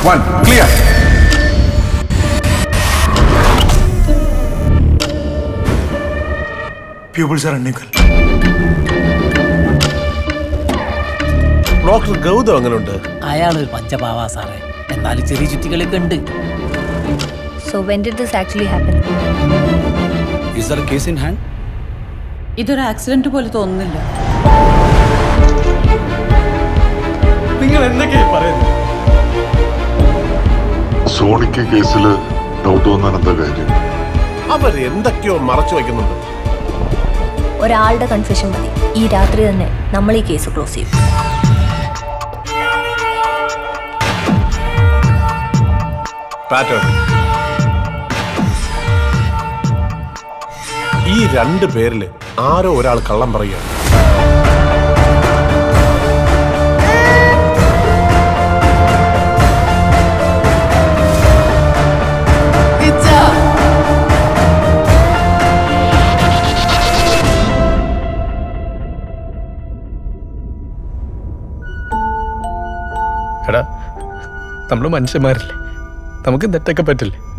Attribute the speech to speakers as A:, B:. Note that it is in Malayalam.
A: One clear
B: pupils are unequal.
C: Doctor Gautham എങ്ങനെയുണ്ട്
D: അയാൾ ഒരു പഞ്ചപാവാ സാറേ എന്നാലും ചെറിയ ചുറ്റികളൊക്കെ ഉണ്ട്
E: So when did this actually happen?
F: Is there a case in hand?
G: ഇതൊരു ആക്സിഡന്റ് പോലെ തോന്നുന്നില്ല
C: നിങ്ങൾ എന്തൊക്കെയാ പറയുന്നത്
H: സോണിക്ക് കേസിൽ ഡൗട്ട് വന്നാൽ എന്താ കാര്യം
C: അവർ എന്തൊക്കെയോ മറച്ചു വയ്ക്കുന്നുണ്ട്
E: ഒരാളുടെ കൺഫ്യൂഷൻ മതി ഈ രാത്രി തന്നെ നമ്മൾ ഈ കേസ് ക്ലോസ് ചെയ്യും
C: പാറ്റേൺ ഈ രണ്ട് പേരില് ആരോ ഒരാൾ കള്ളം പറയുകയാണ്
I: എടാ നമ്മൾ മനുഷ്യന്മാരല്ലേ നമുക്ക് തെറ്റൊക്കെ പറ്റില്ലേ